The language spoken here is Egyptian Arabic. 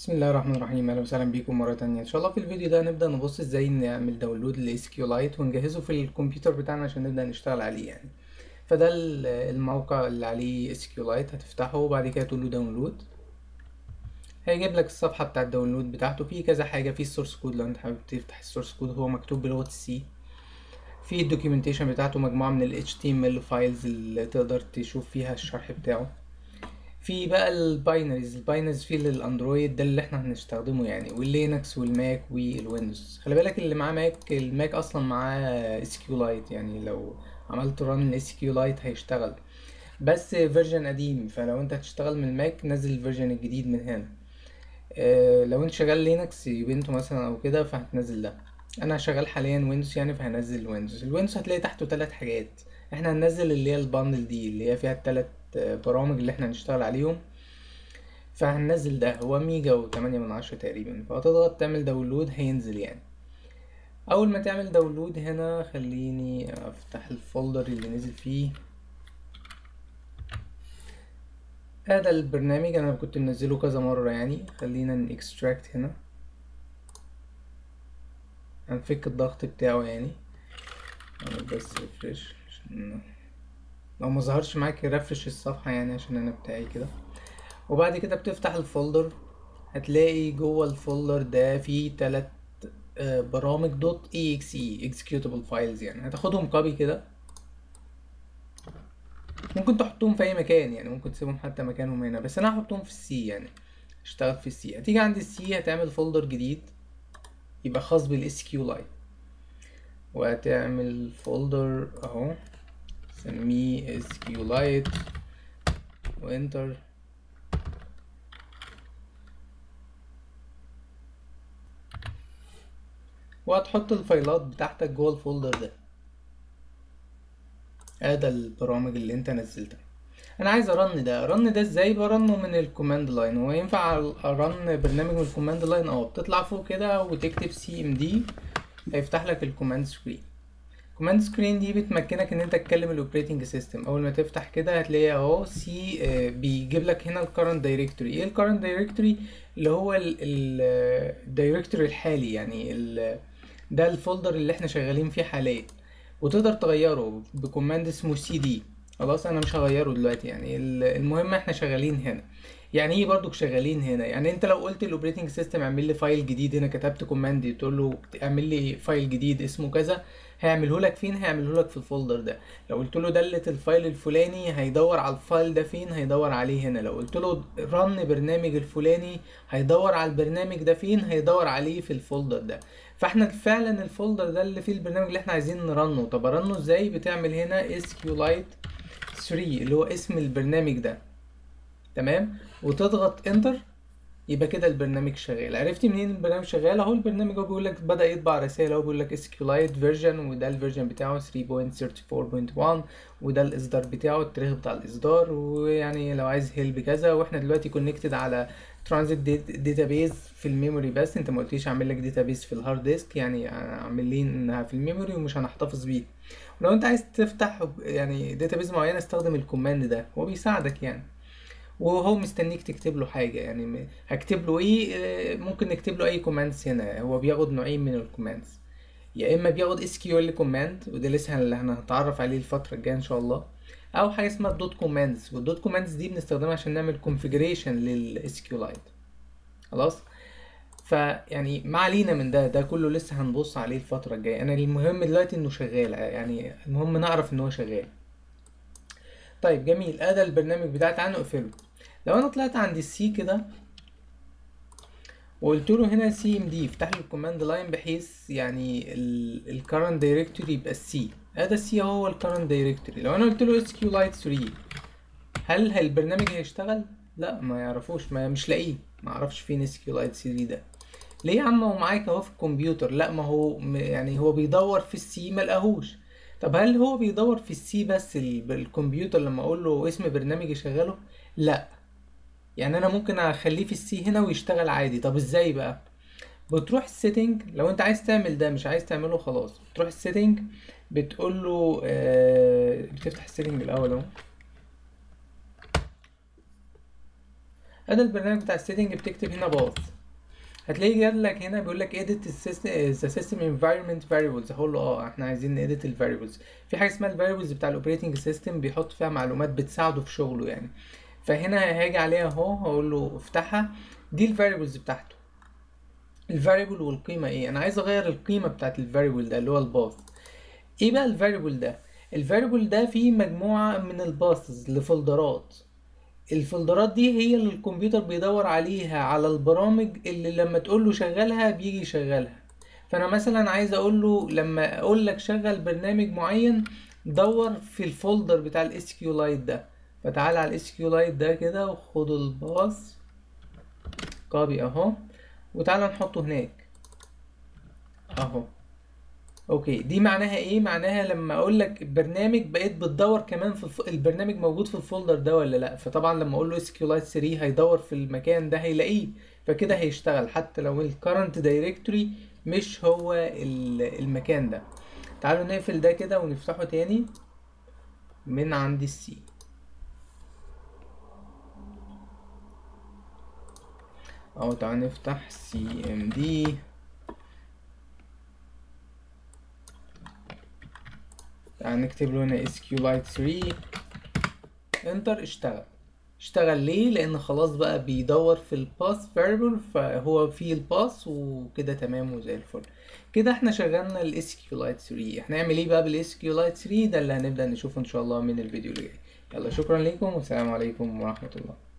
بسم الله الرحمن الرحيم اهلا وسهلا بيكم مره تانية ان شاء الله في الفيديو ده هنبدا نبص ازاي نعمل داونلود ل SQLite ونجهزه في الكمبيوتر بتاعنا عشان نبدا نشتغل عليه يعني فده ال- الموقع اللي عليه SQLite هتفتحه وبعد كده تقول له داونلود هيجيب لك الصفحه بتاعه الداونلود بتاعته فيه كذا حاجه في السورس كود لو انت حابب تفتح السورس كود هو مكتوب بلغه السي في الدوكيومنتيشن بتاعته مجموعه من ال HTML فايلز اللي تقدر تشوف فيها الشرح بتاعه في بقى الباينريز الباينريز في للاندرويد ده اللي احنا هنستخدمه يعني واللينكس والماك والويندوز خلي بالك اللي معاه ماك الماك اصلا معاه اس كيو لايت يعني لو عملت ران اس كيو لايت هيشتغل بس فيرجن قديم فلو انت هتشتغل من الماك نزل الفيرجن الجديد من هنا اه لو انت شغال لينكس بنتو مثلا او كده فهتنزل ده انا شغال حاليا ويندوز يعني فهنزل الويندوز الويندوز هتلاقي تحته ثلاث حاجات احنا هننزل اللي هي الباندل دي اللي هي فيها الثلاث برامج اللي احنا هنشتغل عليهم فهننزل ده هو ميجا وتمانية من عشرة تقريبا فهتضغط تعمل داونلود هينزل يعني اول ما تعمل داونلود هنا خليني افتح الفولدر اللي نزل فيه هذا البرنامج انا كنت منزله كذا مرة يعني خلينا نكستراكت هنا هنفك الضغط بتاعه يعني اعمل بس ريفريش عشان لو ما ظهرش معاك رفرش الصفحة يعني عشان انا بتاعي كده وبعد كده بتفتح الفولدر هتلاقي جوه الفولدر ده فيه تلات برامج دوت اي اكس اي اكسكيوتابل فايلز يعني هتاخدهم كوبي كده ممكن تحطهم في اي مكان يعني ممكن تسيبهم حتى مكانهم هنا بس انا هحطهم في السي يعني اشتغل في السي هتيجي عند السي هتعمل فولدر جديد يبقى خاص بالاس كيو لاين وهتعمل فولدر اهو سميه SQLite وانتر وهتحط الفايلات بتاعتك جوه الفولدر ده ادي البرامج اللي انت نزلتها انا عايز ارن ده ارن ده ازاي برنه من الكوماند لاين هو ينفع ارن برنامج من الكوماند لاين اه بتطلع فوق كده وتكتب سي ام دي هيفتح لك الكوماند سكرين كوماند سكرين دي بتمكنك ان انت تكلم الاوبريتنج سيستم اول ما تفتح كده هتلاقي اهو سي بيجيب لك هنا الكرنت دايركتوري ايه الكرنت دايركتوري اللي هو الدايركتوري الحالي يعني ال ده الفولدر اللي احنا شغالين فيه حاليا وتقدر تغيره بكوماند اسمه سي دي خلاص انا مش هغيره دلوقتي يعني المهم احنا شغالين هنا يعني ايه برضو شغالين هنا يعني انت لو قلت الاوبريتنج سيستم اعمل لي فايل جديد هنا كتبت كوماند تقول له اعمل لي فايل جديد اسمه كذا هيعمله لك فين هيعمله لك في الفولدر ده لو قلت له دلت الفايل الفلاني هيدور على الفايل ده فين هيدور عليه هنا لو قلت له رن برنامج الفلاني هيدور على البرنامج ده فين هيدور عليه في الفولدر ده فاحنا فعلا الفولدر ده اللي فيه البرنامج اللي احنا عايزين نرنه طب ارنه ازاي بتعمل هنا SQLite 3 اللي هو اسم البرنامج ده تمام وتضغط انتر يبقى كده البرنامج شغال عرفتي منين البرنامج شغال اهو البرنامج هو بيقول لك بدا يطبع رسائل اهو بيقول لك SQLite فيرجن وده الفيرجن بتاعه 3.34.1 وده الاصدار بتاعه التاريخ بتاع الاصدار ويعني لو عايز هيلب كذا واحنا دلوقتي كونكتد على ترانزيت داتابيز في الميموري بس انت ما قلتيش اعمل لك داتابيز في الهارد ديسك يعني اعمل لي انها في الميموري ومش هنحتفظ بيه ولو انت عايز تفتح يعني داتابيز معينه استخدم الكوماند ده هو بيساعدك يعني وهو مستنيك تكتب له حاجه يعني هكتب له ايه ممكن نكتب له اي كوماندز هنا هو بياخد نوعين من الكوماندز يا اما بياخد اس كيو ال كوماند وده لسه اللي هنتعرف عليه الفتره الجايه ان شاء الله او حاجه اسمها الدوت كوماندز والدوت كوماندز دي بنستخدمها عشان نعمل كونفيجريشن للاس كيو لايت خلاص فيعني ما علينا من ده ده كله لسه هنبص عليه الفتره الجايه انا المهم دلوقتي انه شغال يعني المهم نعرف ان هو شغال طيب جميل ادي البرنامج بتاعي تعالى نقفله لو انا طلعت عند السي كده وقلت له هنا سي ام دي افتح لي الكوماند لاين بحيث يعني الكرنت دايركتوري يبقى السي هذا السي هو الكرنت دايركتوري لو انا قلت له اس كيو لايت 3 هل البرنامج هيشتغل لا ما يعرفوش ما مش لاقيه ما اعرفش فين اس كيو لايت 3 ده ليه يا عم هو معاك اهو في الكمبيوتر لا ما هو يعني هو بيدور في السي ما لقاهوش طب هل هو بيدور في السي بس الكمبيوتر لما اقول له اسم برنامج يشغله لا يعني انا ممكن اخليه في السي هنا ويشتغل عادي طب ازاي بقى بتروح السيتنج لو انت عايز تعمل ده مش عايز تعمله خلاص بتروح السيتنج بتقول له آه بتفتح السيتنج الاول اهو ادي البرنامج بتاع السيتنج بتكتب هنا باث هتلاقيه جاب لك هنا بيقول لك edit the system environment variables هقول له اه احنا عايزين edit ال variables في حاجه اسمها ال variables بتاع الاوبريتنج سيستم بيحط فيها معلومات بتساعده في شغله يعني فهنا هاجي عليها اهو هقول له افتحها دي ال variables بتاعته ال variable والقيمه ايه انا عايز اغير القيمه بتاعت ال variable ده اللي هو الباث ايه بقى ال variable ده ال variable ده فيه مجموعه من الباثز لفولدرات الفولدرات دي هي اللي الكمبيوتر بيدور عليها على البرامج اللي لما تقول له شغلها بيجي يشغلها فانا مثلا عايز اقول له لما اقول لك شغل برنامج معين دور في الفولدر بتاع الاس كيو لايت ده فتعال على الاس كيو لايت ده كده وخد الباص كوبي اهو وتعالى نحطه هناك اهو اوكي دي معناها ايه معناها لما اقول لك البرنامج بقيت بتدور كمان في الف... البرنامج موجود في الفولدر ده ولا لا فطبعا لما اقول له اس كيو لايت 3 هيدور في المكان ده هيلاقيه فكده هيشتغل حتى لو الكرنت دايركتوري مش هو المكان ده تعالوا نقفل ده كده ونفتحه تاني من عند السي اهو تعالى نفتح سي ام دي تعالى نكتب له هنا SQLite 3 انتر اشتغل اشتغل ليه لان خلاص بقى بيدور في الباس فاريبل فهو في الباس وكده تمام وزي الفل كده احنا شغلنا ال SQLite 3 هنعمل ايه بقى بال SQLite 3 ده اللي هنبدأ نشوفه ان شاء الله من الفيديو اللي جاي يلا شكرا لكم والسلام عليكم ورحمة الله